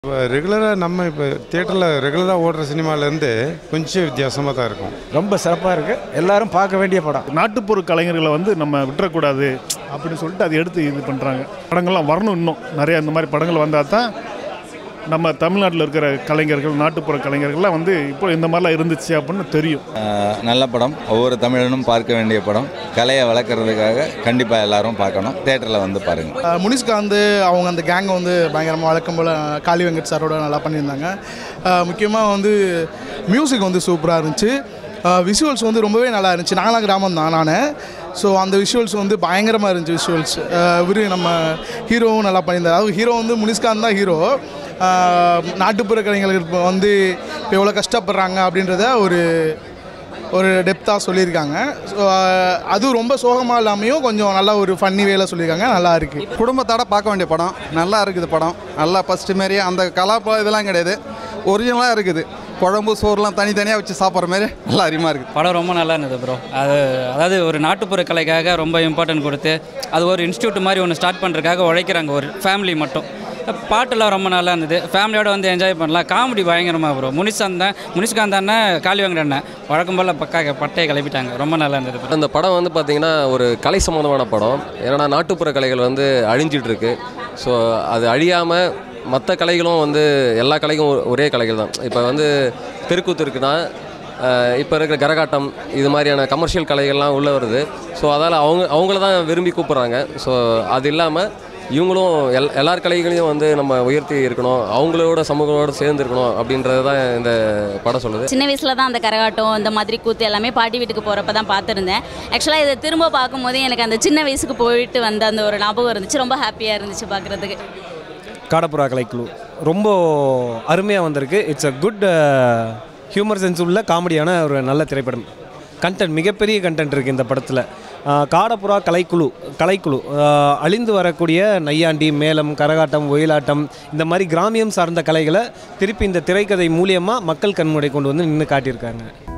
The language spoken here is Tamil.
இப்போ ரெகுலராக நம்ம இப்போ தியேட்டரில் ரெகுலராக ஓடுற சினிமாலேருந்து கொஞ்சம் வித்தியாசமாக தான் இருக்கும் ரொம்ப சிறப்பாக இருக்குது எல்லாரும் பார்க்க வேண்டிய படம் நாட்டுப்புற கலைஞர்களை வந்து நம்ம விட்டுறக்கூடாது அப்படின்னு சொல்லிட்டு அதை எடுத்து இது பண்ணுறாங்க படங்கள்லாம் வரணும் இன்னும் நிறைய இந்த மாதிரி படங்கள் வந்தால் தான் நம்ம தமிழ்நாட்டில் இருக்கிற கலைஞர்கள் நாட்டுப்புற கலைஞர்கள்லாம் வந்து இப்போ இந்த மாதிரிலாம் இருந்துச்சு அப்படின்னு தெரியும் ஆஹ் நல்ல படம் ஒவ்வொரு தமிழனும் பார்க்க வேண்டிய படம் கலையை வளர்க்குறதுக்காக கண்டிப்பாக எல்லாரும் பார்க்கணும் தேட்டரில் வந்து பாருங்கள் அஹ் முனிஷ்காந்த் அவங்க அந்த கேங்கை வந்து பயங்கரமாக வழக்கம் போல் காளி வெங்கட் சாரோட நல்லா பண்ணியிருந்தாங்க முக்கியமாக வந்து மியூசிக் வந்து சூப்பராக இருந்துச்சு விஷுவல்ஸ் வந்து ரொம்பவே நல்லா இருந்துச்சு நாங்களாம் கிராமம் தான் நான் ஸோ அந்த விஷுவல்ஸ் வந்து பயங்கரமாக இருந்துச்சு விஷுவல்ஸ் இவர் நம்ம ஹீரோவும் நல்லா பண்ணியிருந்தார் அதாவது ஹீரோ வந்து முனிஷ்காந்த் தான் ஹீரோ நாட்டுப்புற கலைஞர்கள் இப்போ வந்து இப்போ எவ்வளோ கஷ்டப்படுறாங்க அப்படின்றத ஒரு ஒரு டெப்த்தாக சொல்லியிருக்காங்க ஸோ அதுவும் ரொம்ப சோகமாக இல்லாமையும் கொஞ்சம் நல்லா ஒரு ஃபன்னி வேல சொல்லியிருக்காங்க நல்லா இருக்குது குடும்பத்தோட பார்க்க வேண்டிய படம் நல்லா இருக்குது படம் நல்லா ஃபஸ்ட்டு மாரி அந்த கலாப்பழம் இதெல்லாம் கிடையாது ஒரிஜினலாக இருக்குது குழம்பு சோறுலாம் தனித்தனியாக வச்சு சாப்பிட்ற மாதிரி நல்லா அருமையாக இருக்குது படம் ரொம்ப நல்லா இருந்தது ப்ரோ அது அதாவது ஒரு நாட்டுப்புற கலைக்காக ரொம்ப இம்பார்ட்டன்ட் கொடுத்து அது ஒரு இன்ஸ்டியூட் மாதிரி ஒன்று ஸ்டார்ட் பண்ணுறதுக்காக உழைக்கிறாங்க ஒரு ஃபேமிலி மட்டும் பாட்டெல்லாம் ரொம்ப நல்லா இருந்தது ஃபேமிலியோட வந்து என்ஜாய் பண்ணலாம் காமெடி பயங்கரமாக ப்ரோ முனிஷாந்த் தான் முனிஷ்காந்த் அண்ணன் காளி வெங்கட் அண்ணன் வழக்கம் போல் பக்கா பட்டையை கிளப்பிட்டாங்க ரொம்ப நல்லா இருந்தது bro. அந்த படம் வந்து பார்த்திங்கன்னா ஒரு கலை சம்மந்தமான படம் ஏன்னா நாட்டுப்புற கலைகள் வந்து அழிஞ்சிட்டு இருக்கு ஸோ அது அழியாமல் மற்ற கலைகளும் வந்து எல்லா கலைக்கும் ஒ- ஒரே கலைகள் தான் இப்போ வந்து தெருக்கூத்து இருக்குன்னா இப்போ இருக்கிற கரகாட்டம் இது மாதிரியான கமர்ஷியல் கலைகள்லாம் உள்ளே வருது ஸோ அதால் அவங்க அவங்கள தான் விரும்பி கூப்பிட்றாங்க ஸோ அது இல்லாமல் இவங்களும் எல் எல்லார் கலைகளையும் வந்து நம்ம உயர்த்தி இருக்கணும் அவங்களோட சமூகங்களோட சேர்ந்து இருக்கணும் அப்படின்றது தான் இந்த படம் சொல்லுது சின்ன வயசில் தான் அந்த கரகாட்டம் இந்த மாதிரி கூத்து எல்லாமே பாட்டி வீட்டுக்கு போகிறப்ப தான் பார்த்துருந்தேன் ஆக்சுவலாக இதை திரும்ப பார்க்கும்போது எனக்கு அந்த சின்ன வயசுக்கு போயிட்டு வந்த அந்த ஒரு ஞாபகம் இருந்துச்சு ரொம்ப ஹாப்பியாக இருந்துச்சு பார்க்குறதுக்கு காடப்புறா கலைக்குழு ரொம்ப அருமையாக வந்திருக்கு it's a good humour sense உள்ள காமெடியான ஒரு நல்ல திரைப்படம் கண்டென்ட் மிகப்பெரிய கண்டென்ட் இருக்குது இந்த படத்தில் காடப்புறா கலைக்குழு கலைக்குழு ஆஹ் அழிந்து வரக்கூடிய நையாண்டி மேளம் கரகாட்டம் ஒயிலாட்டம் இந்த மாதிரி கிராமியம் சார்ந்த கலைகளை திருப்பி இந்த திரைக்கதை மூலியமாக மக்கள் கண்முறை கொண்டு வந்து நின்று காட்டியிருக்காங்க